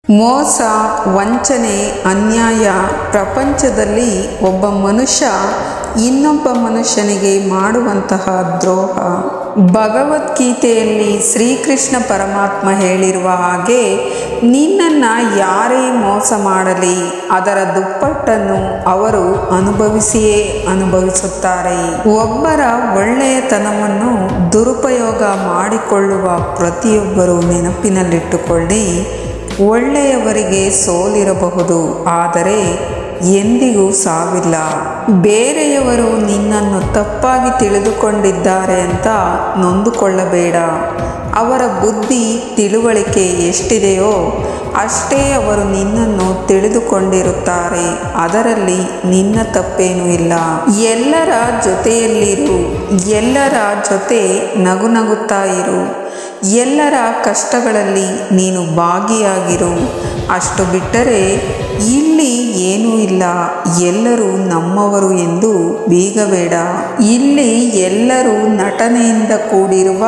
ಮೋಸ ವಂಚನೆ ಅನ್ಯಾಯ ಪ್ರಪಂಚದಲ್ಲಿ ಒಬ್ಬ ಮನುಷ್ಯ ಇನ್ನೊಬ್ಬ ಮನುಷ್ಯನಿಗೆ ಮಾಡುವಂತಹ ದ್ರೋಹ ಭಗವದ್ಗೀತೆಯಲ್ಲಿ ಶ್ರೀಕೃಷ್ಣ ಪರಮಾತ್ಮ ಹೇಳಿರುವ ಹಾಗೆ ನಿನ್ನನ್ನು ಯಾರೇ ಮೋಸ ಮಾಡಲಿ ಅದರ ದುಪ್ಪಟ್ಟನ್ನು ಅವರು ಅನುಭವಿಸಿಯೇ ಅನುಭವಿಸುತ್ತಾರೆ ಒಬ್ಬರ ಒಳ್ಳೆಯತನವನ್ನು ದುರುಪಯೋಗ ಮಾಡಿಕೊಳ್ಳುವ ಪ್ರತಿಯೊಬ್ಬರು ನೆನಪಿನಲ್ಲಿಟ್ಟುಕೊಳ್ಳಿ ಒಳ್ಳೆಯವರಿಗೆ ಸೋಲಿರಬಹುದು ಆದರೆ ಎಂದಿಗೂ ಸಾವಿಲ್ಲ ಬೇರೆಯವರು ನಿನ್ನನ್ನು ತಪ್ಪಾಗಿ ತಿಳಿದುಕೊಂಡಿದ್ದಾರೆ ಅಂತ ನೊಂದುಕೊಳ್ಳಬೇಡ ಅವರ ಬುದ್ಧಿ ತಿಳುವಳಿಕೆ ಎಷ್ಟಿದೆಯೋ ಅಷ್ಟೇ ಅವರು ನಿನ್ನನ್ನು ತಿಳಿದುಕೊಂಡಿರುತ್ತಾರೆ ಅದರಲ್ಲಿ ನಿನ್ನ ತಪ್ಪೇನೂ ಇಲ್ಲ ಎಲ್ಲರ ಜೊತೆಯಲ್ಲಿರು ಎಲ್ಲರ ಜೊತೆ ನಗು ನಗುತ್ತಾ ಇರು ಎಲ್ಲರ ಕಷ್ಟಗಳಲ್ಲಿ ನೀನು ಭಾಗಿಯಾಗಿರು ಅಷ್ಟು ಬಿಟ್ಟರೆ ಇಲ್ಲಿ ಏನೂ ಇಲ್ಲ ಎಲ್ಲರೂ ನಮ್ಮವರು ಎಂದು ಬೀಗಬೇಡ ಇಲ್ಲಿ ಎಲ್ಲರೂ ನಟನೆಯಿಂದ ಕೂಡಿರುವ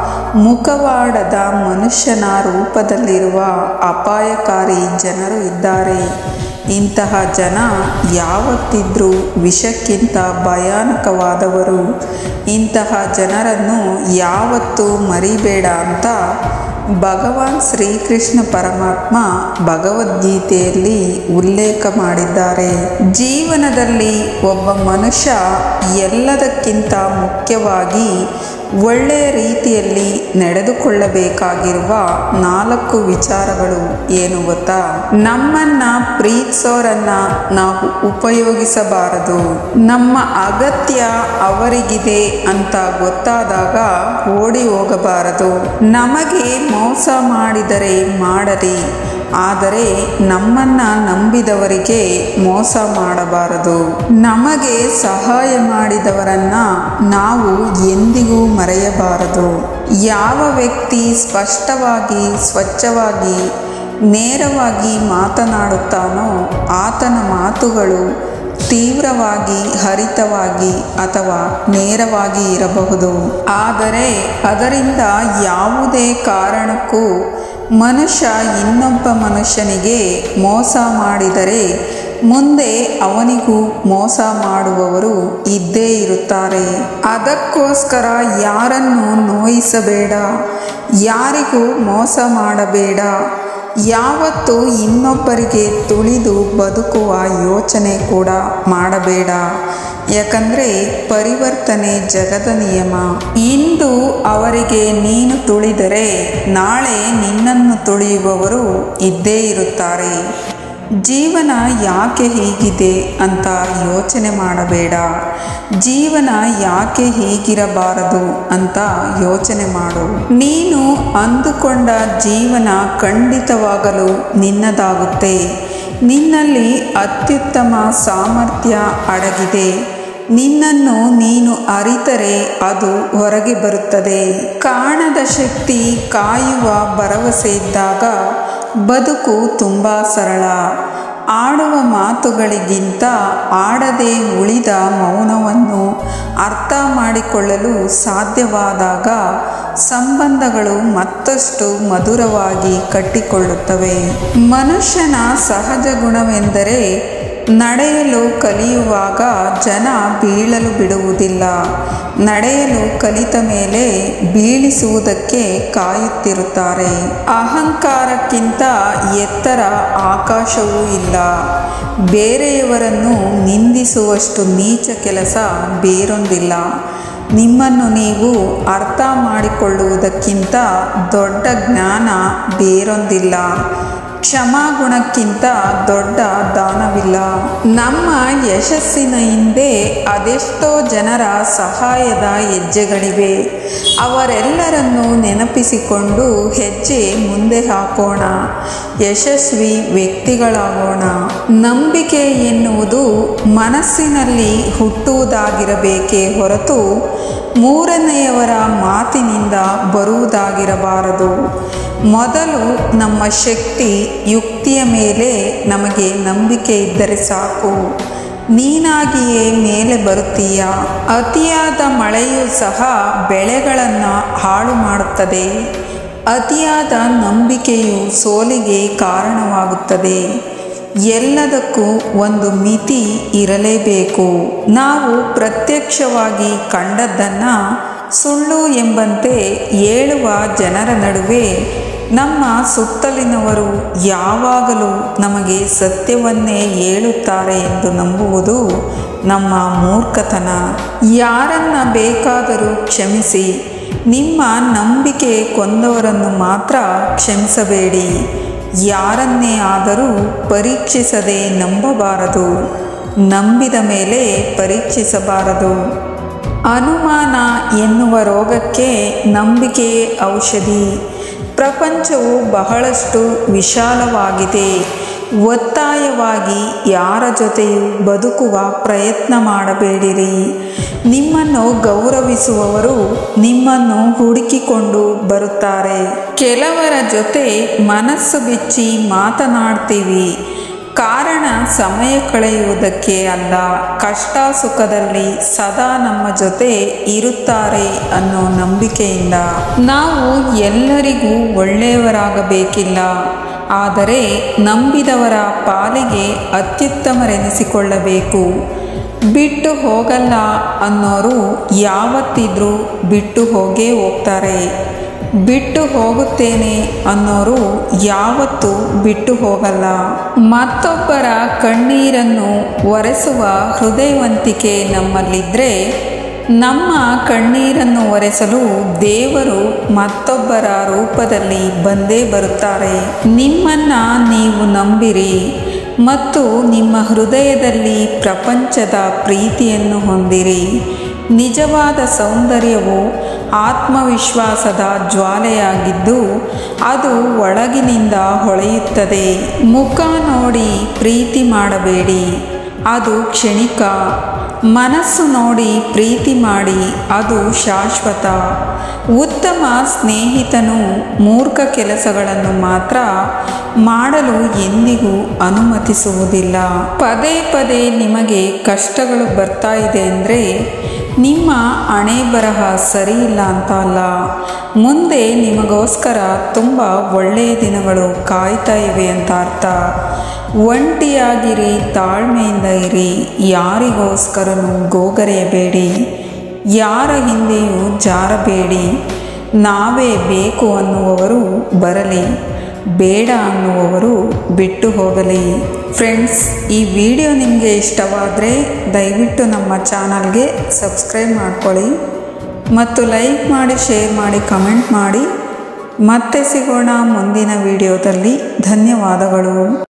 ಮುಖವಾಡದ ಮನುಷ್ಯನ ರೂಪದಲ್ಲಿರುವ ಅಪಾಯಕಾರಿ ಜನರು ಇದ್ದಾರೆ ಇಂತಹ ಜನ ಯಾವತ್ತಿದ್ರೂ ವಿಷಕ್ಕಿಂತ ಭಯಾನಕವಾದವರು ಇಂತಹ ಜನರನ್ನು ಯಾವತ್ತೂ ಮರಿಬೇಡ ಅಂತ ಭಗವಾನ್ ಶ್ರೀಕೃಷ್ಣ ಪರಮಾತ್ಮ ಭಗವದ್ಗೀತೆಯಲ್ಲಿ ಉಲ್ಲೇಖ ಮಾಡಿದ್ದಾರೆ ಜೀವನದಲ್ಲಿ ಒಬ್ಬ ಮನುಷ್ಯ ಎಲ್ಲದಕ್ಕಿಂತ ಮುಖ್ಯವಾಗಿ ಒಳ್ಳೆಯ ರೀತಿಯಲ್ಲಿ ನಡೆದುಕೊಳ್ಳಬೇಕಾಗಿರುವ ನಾಲ್ಕು ವಿಚಾರಗಳು ಏನು ಗೊತ್ತಾ ನಮ್ಮನ್ನ ಪ್ರೀತಿಸೋರನ್ನ ನಾವು ಉಪಯೋಗಿಸಬಾರದು ನಮ್ಮ ಅಗತ್ಯ ಅವರಿಗಿದೆ ಅಂತ ಗೊತ್ತಾದಾಗ ಓಡಿ ಹೋಗಬಾರದು ನಮಗೆ ಮೋಸ ಮಾಡಿದರೆ ಮಾಡಲಿ ಆದರೆ ನಮ್ಮನ್ನ ನಂಬಿದವರಿಗೆ ಮೋಸ ಮಾಡಬಾರದು ನಮಗೆ ಸಹಾಯ ಮಾಡಿದವರನ್ನ ನಾವು ಎಂದಿಗೂ ಮರೆಯಬಾರದು ಯಾವ ವ್ಯಕ್ತಿ ಸ್ಪಷ್ಟವಾಗಿ ಸ್ವಚ್ಛವಾಗಿ ನೇರವಾಗಿ ಮಾತನಾಡುತ್ತಾನೋ ಆತನ ಮಾತುಗಳು ತೀವ್ರವಾಗಿ ಹರಿತವಾಗಿ ಅಥವಾ ನೇರವಾಗಿ ಇರಬಹುದು ಆದರೆ ಅದರಿಂದ ಯಾವುದೇ ಕಾರಣಕ್ಕೂ ಮನುಷ್ಯ ಇನ್ನೊಬ್ಬ ಮನುಷ್ಯನಿಗೆ ಮೋಸ ಮಾಡಿದರೆ ಮುಂದೆ ಅವನಿಗೂ ಮೋಸ ಮಾಡುವವರು ಇದ್ದೇ ಇರುತ್ತಾರೆ ಅದಕ್ಕೋಸ್ಕರ ಯಾರನ್ನು ನೋಯಿಸಬೇಡ ಯಾರಿಗೂ ಮೋಸ ಮಾಡಬೇಡ ಯಾವತ್ತೂ ಇನ್ನೊಬ್ಬರಿಗೆ ತುಳಿದು ಬದುಕುವ ಯೋಚನೆ ಕೂಡ ಮಾಡಬೇಡ ಯಾಕಂದರೆ ಪರಿವರ್ತನೆ ಜಗದ ನಿಯಮ ಇಂದು ಅವರಿಗೆ ನೀನು ತುಳಿದರೆ ನಾಳೆ ನಿನ್ನನ್ನು ತುಳಿಯುವವರು ಇದ್ದೇ ಇರುತ್ತಾರೆ ಜೀವನ ಯಾಕೆ ಹೀಗಿದೆ ಅಂತ ಯೋಚನೆ ಮಾಡಬೇಡ ಜೀವನ ಯಾಕೆ ಹೀಗಿರಬಾರದು ಅಂತ ಯೋಚನೆ ಮಾಡು ನೀನು ಅಂದುಕೊಂಡ ಜೀವನ ಖಂಡಿತವಾಗಲು ನಿನ್ನದಾಗುತ್ತೆ ನಿನ್ನಲ್ಲಿ ಅತ್ಯುತ್ತಮ ಸಾಮರ್ಥ್ಯ ಅಡಗಿದೆ ನಿನ್ನನ್ನು ನೀನು ಅರಿತರೆ ಅದು ಹೊರಗೆ ಬರುತ್ತದೆ ಕಾಣದ ಶಕ್ತಿ ಕಾಯುವ ಭರವಸೆ ಇದ್ದಾಗ ಬದುಕು ತುಂಬ ಸರಳ ಆಡುವ ಮಾತುಗಳಿಗಿಂತ ಆಡದೆ ಉಳಿದ ಮೌನವನ್ನು ಅರ್ಥ ಮಾಡಿಕೊಳ್ಳಲು ಸಾಧ್ಯವಾದಾಗ ಸಂಬಂಧಗಳು ಮತ್ತಷ್ಟು ಮಧುರವಾಗಿ ಕಟ್ಟಿಕೊಳ್ಳುತ್ತವೆ ಮನುಷ್ಯನ ಸಹಜ ಗುಣವೆಂದರೆ ನಡೆಯಲು ಕಲಿಯುವಾಗ ಜನ ಬೀಳಲು ಬಿಡುವುದಿಲ್ಲ ನಡೆಯಲು ಕಲಿತ ಮೇಲೆ ಬೀಳಿಸುವುದಕ್ಕೆ ಕಾಯುತ್ತಿರುತ್ತಾರೆ ಅಹಂಕಾರಕ್ಕಿಂತ ಎತ್ತರ ಆಕಾಶವೂ ಇಲ್ಲ ಬೇರೆಯವರನ್ನು ನಿಂದಿಸುವಷ್ಟು ನೀಚ ಕೆಲಸ ಬೇರೊಂದಿಲ್ಲ ನಿಮ್ಮನ್ನು ನೀವು ಅರ್ಥ ಮಾಡಿಕೊಳ್ಳುವುದಕ್ಕಿಂತ ದೊಡ್ಡ ಜ್ಞಾನ ಬೇರೊಂದಿಲ್ಲ ಕ್ಷಮಾಗುಣಕ್ಕಿಂತ ದೊಡ್ಡ ದಾನವಿಲ್ಲ ನಮ್ಮ ಯಶಸ್ಸಿನ ಹಿಂದೆ ಅದೆಷ್ಟೋ ಜನರ ಸಹಾಯದ ಹೆಜ್ಜೆಗಳಿವೆ ಅವರೆಲ್ಲರನ್ನು ನೆನಪಿಸಿಕೊಂಡು ಹೆಜ್ಜೆ ಮುಂದೆ ಹಾಕೋಣ ಯಶಸ್ವಿ ವ್ಯಕ್ತಿಗಳಾಗೋಣ ನಂಬಿಕೆ ಎನ್ನುವುದು ಮನಸ್ಸಿನಲ್ಲಿ ಹುಟ್ಟುವುದಾಗಿರಬೇಕೇ ಹೊರತು ಮೂರನೆಯವರ ಮಾತಿನಿಂದ ಬರುವುದಾಗಿರಬಾರದು ಮೊದಲು ನಮ್ಮ ಶಕ್ತಿ ಯುಕ್ತಿಯ ಮೇಲೆ ನಮಗೆ ನಂಬಿಕೆ ಇದ್ದರೆ ಸಾಕು ನೀನಾಗಿಯೇ ಮೇಲೆ ಬರುತ್ತೀಯ ಅತಿಯಾದ ಮಳೆಯೂ ಸಹ ಬೆಳೆಗಳನ್ನು ಹಾಳು ಮಾಡುತ್ತದೆ ಅತಿಯಾದ ನಂಬಿಕೆಯು ಸೋಲಿಗೆ ಕಾರಣವಾಗುತ್ತದೆ ಎಲ್ಲದಕ್ಕೂ ಒಂದು ಮಿತಿ ಇರಲೇಬೇಕು ನಾವು ಪ್ರತ್ಯಕ್ಷವಾಗಿ ಕಂಡದ್ದನ್ನು ಸುಳ್ಳು ಎಂಬಂತೆ ಹೇಳುವ ಜನರ ನಡುವೆ ನಮ್ಮ ಸುತ್ತಲಿನವರು ಯಾವಾಗಲೂ ನಮಗೆ ಸತ್ಯವನ್ನೇ ಹೇಳುತ್ತಾರೆ ಎಂದು ನಂಬುವುದು ನಮ್ಮ ಮೂರ್ಖತನ ಯಾರನ್ನ ಬೇಕಾದರೂ ಕ್ಷಮಿಸಿ ನಿಮ್ಮ ನಂಬಿಕೆ ಕೊಂದವರನ್ನು ಮಾತ್ರ ಕ್ಷಮಿಸಬೇಡಿ ಯಾರನ್ನೇ ಆದರೂ ಪರೀಕ್ಷಿಸದೆ ನಂಬಬಾರದು ನಂಬಿದ ಮೇಲೆ ಪರೀಕ್ಷಿಸಬಾರದು ಅನುಮಾನ ಎನ್ನುವ ರೋಗಕ್ಕೆ ನಂಬಿಕೆಯೇ ಔಷಧಿ ಪ್ರಪಂಚವು ಬಹಳಷ್ಟು ವಿಶಾಲವಾಗಿದೆ ಒತ್ತಾಯವಾಗಿ ಯಾರ ಜೊತೆಯೂ ಬದುಕುವ ಪ್ರಯತ್ನ ಮಾಡಬೇಡಿರಿ ನಿಮ್ಮನ್ನು ಗೌರವಿಸುವವರು ನಿಮ್ಮನ್ನು ಹುಡುಕಿಕೊಂಡು ಬರುತ್ತಾರೆ ಕೆಲವರ ಜೊತೆ ಮನಸ್ಸು ಬಿಚ್ಚಿ ಮಾತನಾಡ್ತೀವಿ ಕಾರಣ ಸಮಯ ಕಳೆಯುವುದಕ್ಕೆ ಅಲ್ಲ ಕಷ್ಟ ಸುಖದಲ್ಲಿ ಸದಾ ನಮ್ಮ ಜೊತೆ ಇರುತ್ತಾರೆ ಅನ್ನೋ ನಂಬಿಕೆಯಿಂದ ನಾವು ಎಲ್ಲರಿಗೂ ಒಳ್ಳೆಯವರಾಗಬೇಕಿಲ್ಲ ಆದರೆ ನಂಬಿದವರ ಪಾಲಿಗೆ ಅತ್ಯುತ್ತಮರೆನಿಸಿಕೊಳ್ಳಬೇಕು ಬಿಟ್ಟು ಹೋಗಲ್ಲ ಅನ್ನೋರು ಯಾವತ್ತಿದ್ರೂ ಬಿಟ್ಟು ಹೋಗೇ ಹೋಗ್ತಾರೆ ಬಿಟ್ಟು ಹೋಗುತ್ತೇನೆ ಅನ್ನೋರು ಯಾವತ್ತೂ ಬಿಟ್ಟು ಹೋಗಲ್ಲ ಮತ್ತೊಬ್ಬರ ಕಣ್ಣೀರನ್ನು ಒರೆಸುವ ಹೃದಯವಂತಿಕೆ ನಮ್ಮಲ್ಲಿದ್ದರೆ ನಮ್ಮ ಕಣ್ಣೀರನ್ನು ಒರೆಸಲು ದೇವರು ಮತ್ತೊಬ್ಬರ ರೂಪದಲ್ಲಿ ಬಂದೇ ಬರುತ್ತಾರೆ ನಿಮ್ಮನ್ನ ನೀವು ನಂಬಿರಿ ಮತ್ತು ನಿಮ್ಮ ಹೃದಯದಲ್ಲಿ ಪ್ರಪಂಚದ ಪ್ರೀತಿಯನ್ನು ಹೊಂದಿರಿ ನಿಜವಾದ ಸೌಂದರ್ಯವು ಆತ್ಮವಿಶ್ವಾಸದ ಜ್ವಾಲೆಯಾಗಿದ್ದು ಅದು ಒಳಗಿನಿಂದ ಹೊಳೆಯುತ್ತದೆ ಮುಖ ನೋಡಿ ಪ್ರೀತಿ ಮಾಡಬೇಡಿ ಅದು ಕ್ಷಣಿಕ ಮನಸ್ಸು ನೋಡಿ ಪ್ರೀತಿ ಮಾಡಿ ಅದು ಶಾಶ್ವತ ಉತ್ತಮ ಸ್ನೇಹಿತನು ಮೂರ್ಖ ಕೆಲಸಗಳನ್ನು ಮಾತ್ರ ಮಾಡಲು ಎಂದಿಗೂ ಅನುಮತಿಸುವುದಿಲ್ಲ ಪದೇ ಪದೇ ನಿಮಗೆ ಕಷ್ಟಗಳು ಬರ್ತಾ ಇದೆ ಅಂದರೆ ನಿಮ್ಮ ಹಣೆ ಬರಹ ಸರಿಯಿಲ್ಲ ಅಂತ ಅಲ್ಲ ಮುಂದೆ ನಿಮಗೋಸ್ಕರ ತುಂಬ ಒಳ್ಳೆಯ ದಿನಗಳು ಕಾಯ್ತಾ ಇವೆ ಅಂತ ಅರ್ಥ ಒಂಟಿಯಾಗಿರಿ ತಾಳ್ಮೆಯಿಂದ ಇರಿ ಯಾರಿಗೋಸ್ಕರನೂ ಗೋಗರೆಯಬೇಡಿ ಯಾರ ಹಿಂದೆಯೂ ಜಾರಬೇಡಿ ನಾವೇ ಬೇಕು ಅನ್ನುವವರು ಬರಲಿ ಬೇಡ ಅನ್ನುವವರು ಬಿಟ್ಟು ಹೋಗಲಿ ಫ್ರೆಂಡ್ಸ್ ಈ ವಿಡಿಯೋ ನಿಮಗೆ ಇಷ್ಟವಾದರೆ ದಯವಿಟ್ಟು ನಮ್ಮ ಚಾನಲ್ಗೆ ಸಬ್ಸ್ಕ್ರೈಬ್ ಮಾಡ್ಕೊಳ್ಳಿ ಮತ್ತು ಲೈಕ್ ಮಾಡಿ ಶೇರ್ ಮಾಡಿ ಕಮೆಂಟ್ ಮಾಡಿ ಮತ್ತೆ ಸಿಗೋಣ ಮುಂದಿನ ವಿಡಿಯೋದಲ್ಲಿ ಧನ್ಯವಾದಗಳು